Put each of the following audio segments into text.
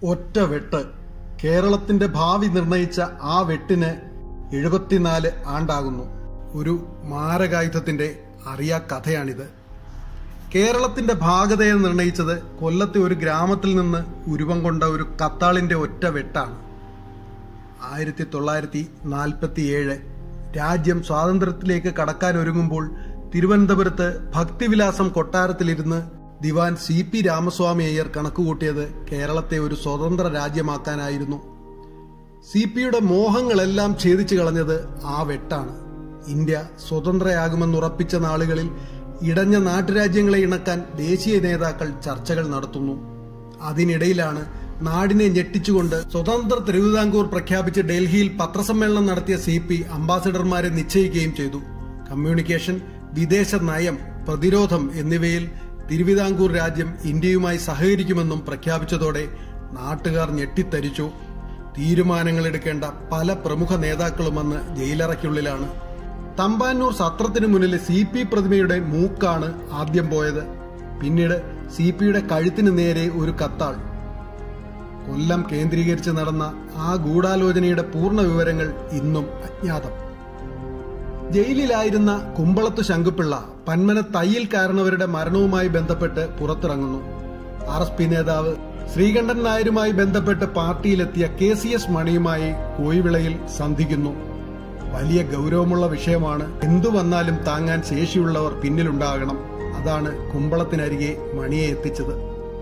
ഒറ്റ വെട്ട് കേരളത്തിന്റെ ഭാവി നിർണയിച്ച ആ വെട്ടിന് എഴുപത്തിനാല് ആണ്ടാകുന്നു ഒരു മാരകായുധത്തിന്റെ അറിയാ കഥയാണിത് കേരളത്തിന്റെ ഭാഗതയെ നിർണയിച്ചത് കൊല്ലത്തെ ഒരു ഗ്രാമത്തിൽ നിന്ന് ഉരുവം കൊണ്ട ഒരു കത്താളിന്റെ ഒറ്റ വെട്ടാണ് ആയിരത്തി തൊള്ളായിരത്തി നാൽപ്പത്തി ഏഴ് രാജ്യം സ്വാതന്ത്ര്യത്തിലേക്ക് കടക്കാൻ ഒരുങ്ങുമ്പോൾ തിരുവനന്തപുരത്ത് ഭക്തിവിലാസം കൊട്ടാരത്തിലിരുന്ന് ദിവാൻ സി പി രാമസ്വാമി അയ്യർ കണക്കുകൂട്ടിയത് കേരളത്തെ ഒരു സ്വതന്ത്ര രാജ്യമാക്കാനായിരുന്നു സി പിയുടെ മോഹങ്ങളെല്ലാം ഛേദിച്ചു കളഞ്ഞത് ആ വെട്ടാണ് ഇന്ത്യ സ്വതന്ത്രയാകുമെന്നുറപ്പിച്ച നാളുകളിൽ ഇടഞ്ഞ നാട്ടുരാജ്യങ്ങളെ ഇണക്കാൻ ദേശീയ നേതാക്കൾ ചർച്ചകൾ നടത്തുന്നു അതിനിടയിലാണ് നാടിനെ ഞെട്ടിച്ചുകൊണ്ട് സ്വതന്ത്ര തിരുവിതാംകൂർ പ്രഖ്യാപിച്ച് ഡൽഹിയിൽ പത്രസമ്മേളനം നടത്തിയ സി പി അംബാസിഡർമാരെ നിശ്ചയിക്കുകയും ചെയ്തു കമ്മ്യൂണിക്കേഷൻ വിദേശ നയം പ്രതിരോധം എന്നിവയിൽ തിരുവിതാംകൂർ രാജ്യം ഇന്ത്യയുമായി സഹകരിക്കുമെന്നും പ്രഖ്യാപിച്ചതോടെ നാട്ടുകാർ ഞെട്ടിത്തരിച്ചു തീരുമാനങ്ങൾ എടുക്കേണ്ട പല പ്രമുഖ നേതാക്കളും അന്ന് ജയിലറയ്ക്കുള്ളിലാണ് തമ്പാനൂർ സത്രത്തിനു മുന്നിലെ സി പി പ്രതിമയുടെ മൂക്കാണ് ആദ്യം പോയത് പിന്നീട് സി പിയുടെ കഴുത്തിന് നേരെ ഒരു കത്താൾ കൊല്ലം കേന്ദ്രീകരിച്ച് നടന്ന ആ ഗൂഢാലോചനയുടെ പൂർണ്ണ വിവരങ്ങൾ ഇന്നും അജ്ഞാതം ജയിലിലായിരുന്ന കുമ്പളത്ത് ശങ്കുപിള്ള പന്മന തയ്യിൽ കാരണവരുടെ മരണവുമായി ബന്ധപ്പെട്ട് പുറത്തിറങ്ങുന്നു ആർ എസ് പി നേതാവ് ശ്രീകണ്ഠൻ നായരുമായി ബന്ധപ്പെട്ട് പാർട്ടിയിലെത്തിയ കെ സി എസ് മണിയുമായി കോയിവിളയിൽ സന്ധിക്കുന്നു വലിയ ഗൗരവമുള്ള വിഷയമാണ് എന്തു വന്നാലും താങ്ങാൻ ശേഷിയുള്ളവർ പിന്നിലുണ്ടാകണം അതാണ് കുമ്പളത്തിനരികെ മണിയെ എത്തിച്ചത്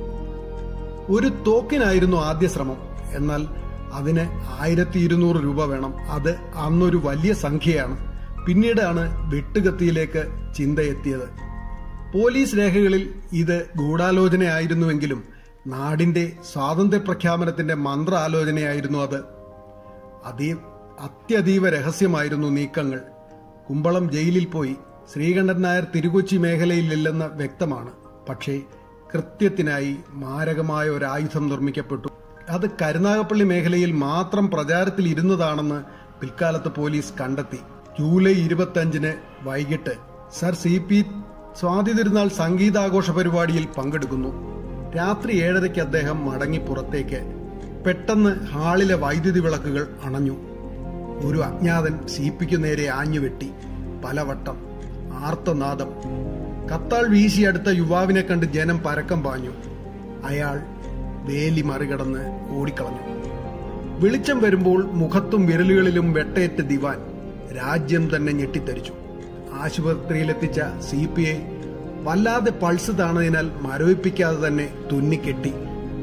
ഒരു തോക്കിനായിരുന്നു ആദ്യ ശ്രമം എന്നാൽ അതിന് ആയിരത്തി ഇരുന്നൂറ് രൂപ വേണം അത് അന്നൊരു വലിയ സംഖ്യയാണ് പിന്നീടാണ് വെട്ടുകത്തിയിലേക്ക് ചിന്തയെത്തിയത് പോലീസ് രേഖകളിൽ ഇത് ഗൂഢാലോചനയായിരുന്നുവെങ്കിലും നാടിന്റെ സ്വാതന്ത്ര്യ പ്രഖ്യാപനത്തിന്റെ മന്ത്ര ആലോചനയായിരുന്നു അത് അതീ അത്യതീവ രഹസ്യമായിരുന്നു നീക്കങ്ങൾ കുമ്പളം ജയിലിൽ പോയി ശ്രീകണ്ഠൻ നായർ തിരുകൊച്ചി മേഖലയിലില്ലെന്ന് വ്യക്തമാണ് പക്ഷേ കൃത്യത്തിനായി മാരകമായ ഒരു ആയുധം നിർമ്മിക്കപ്പെട്ടു അത് കരുനാഗപ്പള്ളി മേഖലയിൽ മാത്രം പ്രചാരത്തിൽ ഇരുന്നതാണെന്ന് പിൽക്കാലത്ത് പോലീസ് കണ്ടെത്തി ജൂലൈ ഇരുപത്തിയഞ്ചിന് വൈകിട്ട് സർ സി പി സ്വാതി തിരുനാൾ സംഗീതാഘോഷ പരിപാടിയിൽ പങ്കെടുക്കുന്നു രാത്രി ഏഴരയ്ക്ക് അദ്ദേഹം മടങ്ങി പുറത്തേക്ക് പെട്ടെന്ന് ഹാളിലെ വൈദ്യുതി വിളക്കുകൾ അണഞ്ഞു ഒരു അജ്ഞാതൻ സീപ്പിക്കു നേരെ ആഞ്ഞുവെട്ടി പലവട്ടം ആർത്തനാദം കത്താൾ വീശി അടുത്ത യുവാവിനെ കണ്ട് ജനം പരക്കം പാഞ്ഞു അയാൾ വേലി മറികടന്ന് ഓടിക്കളഞ്ഞു വെളിച്ചം വരുമ്പോൾ മുഖത്തും വിരലുകളിലും വെട്ടയേറ്റ ദിവാൻ രാജ്യം തന്നെ ഞെട്ടിത്തരിച്ചു ആശുപത്രിയിലെത്തിച്ച സി പി ഐ വല്ലാതെ പൾസ് താണതിനാൽ മരവിപ്പിക്കാതെ തന്നെ തുന്നിക്കെട്ടി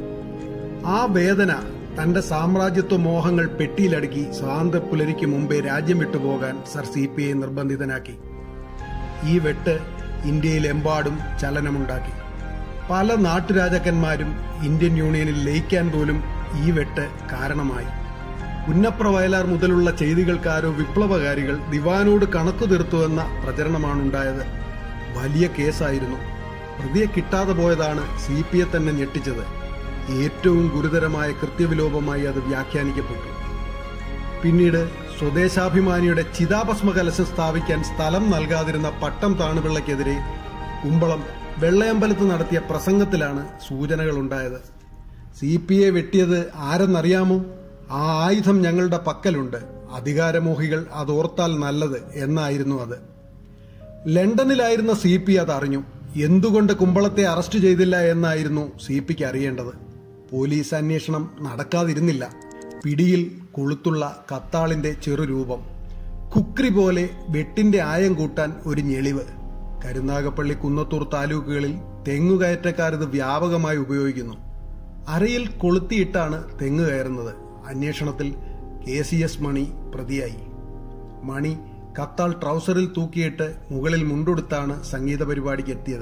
ആ വേദന തന്റെ സാമ്രാജ്യത്വ മോഹങ്ങൾ പെട്ടിയിലടുക്കി സ്വാതന്ത്ര്യ പുലരിക്ക് മുമ്പേ രാജ്യം വിട്ടുപോകാൻ സർ സി പി ഐ നിർബന്ധിതനാക്കി ഈ വെട്ട് ഇന്ത്യയിലെമ്പാടും ചലനമുണ്ടാക്കി പല നാട്ടുരാജാക്കന്മാരും ഇന്ത്യൻ യൂണിയനിൽ ലയിക്കാൻ പോലും ഈ വെട്ട് കാരണമായി പുന്നപ്ര വയലാർ മുതലുള്ള ചെയ്തികൾക്കാരോ വിപ്ലവകാരികൾ ദിവാനോട് കണക്കു തീർത്തുവെന്ന പ്രചരണമാണുണ്ടായത് വലിയ കേസായിരുന്നു പ്രതിയെ കിട്ടാതെ പോയതാണ് സി പി ഐ തന്നെ ഞെട്ടിച്ചത് ഏറ്റവും ഗുരുതരമായ കൃത്യവിലോപമായി അത് വ്യാഖ്യാനിക്കപ്പെട്ടു പിന്നീട് സ്വദേശാഭിമാനിയുടെ ചിതാഭസ്മ കലശം സ്ഥാപിക്കാൻ സ്ഥലം നൽകാതിരുന്ന പട്ടം താണുപിള്ളയ്ക്കെതിരെ കുമ്പളം വെള്ളയമ്പലത്ത് നടത്തിയ പ്രസംഗത്തിലാണ് സൂചനകൾ ഉണ്ടായത് സി പി എ വെട്ടിയത് ആരെന്നറിയാമോ ആ ആയുധം ഞങ്ങളുടെ പക്കലുണ്ട് അധികാരമോഹികൾ അതോർത്താൽ നല്ലത് എന്നായിരുന്നു അത് ലണ്ടനിലായിരുന്ന സി പി അത് അറിഞ്ഞു എന്തുകൊണ്ട് കുമ്പളത്തെ അറസ്റ്റ് ചെയ്തില്ല എന്നായിരുന്നു സി പിക്ക് അറിയേണ്ടത് പോലീസ് അന്വേഷണം നടക്കാതിരുന്നില്ല പിടിയിൽ കൊളുത്തുള്ള കത്താളിന്റെ ചെറുരൂപം കുക്രി പോലെ വെട്ടിന്റെ ആയം കൂട്ടാൻ ഒരു ഞെളിവ് കരുനാഗപ്പള്ളി കുന്നത്തൂർ താലൂക്കുകളിൽ തെങ്ങുകയറ്റക്കാരിത് വ്യാപകമായി ഉപയോഗിക്കുന്നു അരയിൽ കൊളുത്തിയിട്ടാണ് തെങ്ങ് കയറുന്നത് അന്വേഷണത്തിൽ കെ സി എസ് മണി പ്രതിയായി മണി കത്താൾ ട്രൗസറിൽ തൂക്കിയിട്ട് മുകളിൽ മുണ്ടുടുത്താണ് സംഗീത പരിപാടിക്ക് എത്തിയത്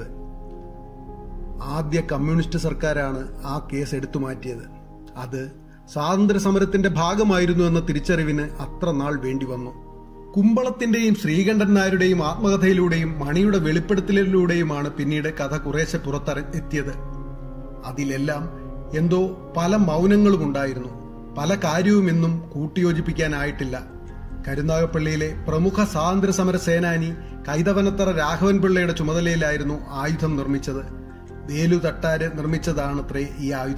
ആദ്യ കമ്മ്യൂണിസ്റ്റ് സർക്കാരാണ് ആ കേസ് എടുത്തു മാറ്റിയത് അത് സ്വാതന്ത്ര്യ സമരത്തിന്റെ ഭാഗമായിരുന്നു എന്ന തിരിച്ചറിവിന് അത്ര നാൾ വേണ്ടി വന്നു കുമ്പളത്തിന്റെയും ശ്രീകണ്ഠൻ നായരുടെയും ആത്മകഥയിലൂടെയും മണിയുടെ വെളിപ്പെടുത്തലിലൂടെയുമാണ് പിന്നീട് കഥ കുറേശ്ശെ പുറത്തറ എത്തിയത് അതിലെല്ലാം എന്തോ പല മൗനങ്ങളും ഉണ്ടായിരുന്നു പല കാര്യവും ഇന്നും കൂട്ടിയോജിപ്പിക്കാനായിട്ടില്ല കരുനാഗപ്പള്ളിയിലെ പ്രമുഖ സ്വാതന്ത്ര്യ സമര സേനാനി കൈതവനത്തറ രാഘവൻ പിള്ളയുടെ ചുമതലയിലായിരുന്നു ആയുധം നിർമ്മിച്ചത് വേലു തട്ടാര് നിർമ്മിച്ചതാണത്രേ ഈ ആയുധം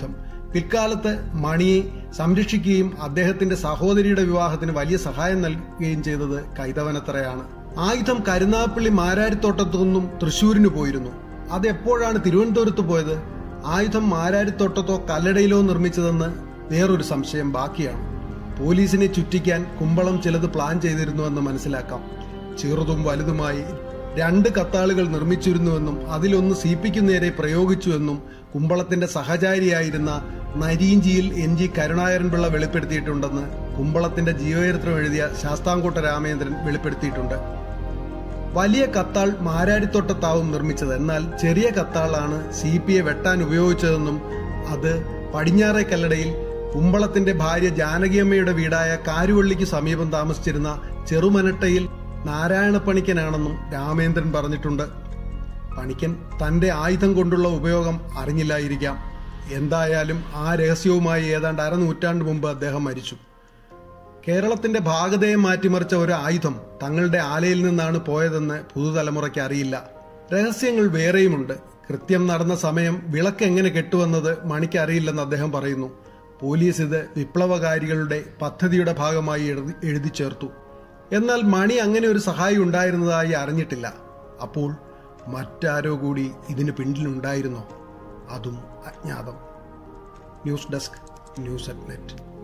പിൽക്കാലത്ത് മണിയെ സംരക്ഷിക്കുകയും അദ്ദേഹത്തിന്റെ സഹോദരിയുടെ വിവാഹത്തിന് വലിയ സഹായം നൽകുകയും ചെയ്തത് കൈതവനത്തറയാണ് ആയുധം കരുനാപ്പള്ളി മാരാരിത്തോട്ടത്തു നിന്നും തൃശൂരിന് പോയിരുന്നു അത് എപ്പോഴാണ് തിരുവനന്തപുരത്ത് പോയത് ആയുധം മാരാരിത്തോട്ടത്തോ കല്ലടയിലോ നിർമ്മിച്ചതെന്ന് വേറൊരു സംശയം ബാക്കിയാണ് പോലീസിനെ ചുറ്റിക്കാൻ കുമ്പളം ചിലത് പ്ലാൻ ചെയ്തിരുന്നുവെന്ന് മനസ്സിലാക്കാം ചെറുതും വലുതുമായി രണ്ട് കത്താളുകൾ നിർമ്മിച്ചിരുന്നുവെന്നും അതിലൊന്ന് സി പിക്ക് നേരെ പ്രയോഗിച്ചുവെന്നും കുമ്പളത്തിന്റെ സഹചാരിയായിരുന്ന നരീഞ്ചിയിൽ എൻ ജി കരുണാകരൻപിള്ള വെളിപ്പെടുത്തിയിട്ടുണ്ടെന്ന് കുമ്പളത്തിന്റെ ജീവചരിത്രം എഴുതിയ ശാസ്താംകോട്ട രാമേന്ദ്രൻ വെളിപ്പെടുത്തിയിട്ടുണ്ട് വലിയ കത്താൾ മാരാരിത്തോട്ടത്താവും നിർമ്മിച്ചത് എന്നാൽ ചെറിയ കത്താളാണ് സി പിയെ വെട്ടാൻ ഉപയോഗിച്ചതെന്നും അത് പടിഞ്ഞാറേ കല്ലടയിൽ കുമ്പളത്തിന്റെ ഭാര്യ ജാനകിയമ്മയുടെ വീടായ കാരുവള്ളിക്ക് സമീപം താമസിച്ചിരുന്ന ചെറുമനട്ടയിൽ നാരായണപ്പണിക്കനാണെന്നും രാമേന്ദ്രൻ പറഞ്ഞിട്ടുണ്ട് പണിക്കൻ തന്റെ ആയുധം കൊണ്ടുള്ള ഉപയോഗം അറിഞ്ഞില്ലായിരിക്കാം എന്തായാലും ആ രഹസ്യവുമായി ഏതാണ്ട് അരനൂറ്റാണ്ട് മുമ്പ് അദ്ദേഹം മരിച്ചു കേരളത്തിന്റെ ഭാഗതയെ മാറ്റിമറിച്ച ഒരു ആയുധം തങ്ങളുടെ ആലയിൽ നിന്നാണ് പോയതെന്ന് പുതുതലമുറയ്ക്ക് അറിയില്ല രഹസ്യങ്ങൾ വേറെയുമുണ്ട് കൃത്യം നടന്ന സമയം വിളക്ക് എങ്ങനെ കെട്ടുവെന്നത് മണിക്ക് അറിയില്ലെന്ന് അദ്ദേഹം പറയുന്നു പോലീസ് ഇത് വിപ്ലവകാരികളുടെ പദ്ധതിയുടെ ഭാഗമായി എഴുതി എഴുതി ചേർത്തു എന്നാൽ മണി അങ്ങനെ ഒരു സഹായി ഉണ്ടായിരുന്നതായി അറിഞ്ഞിട്ടില്ല അപ്പോൾ മറ്റാരോ കൂടി ഇതിന് പിന്നിലുണ്ടായിരുന്നോ അതും അജ്ഞാതം news desk news at net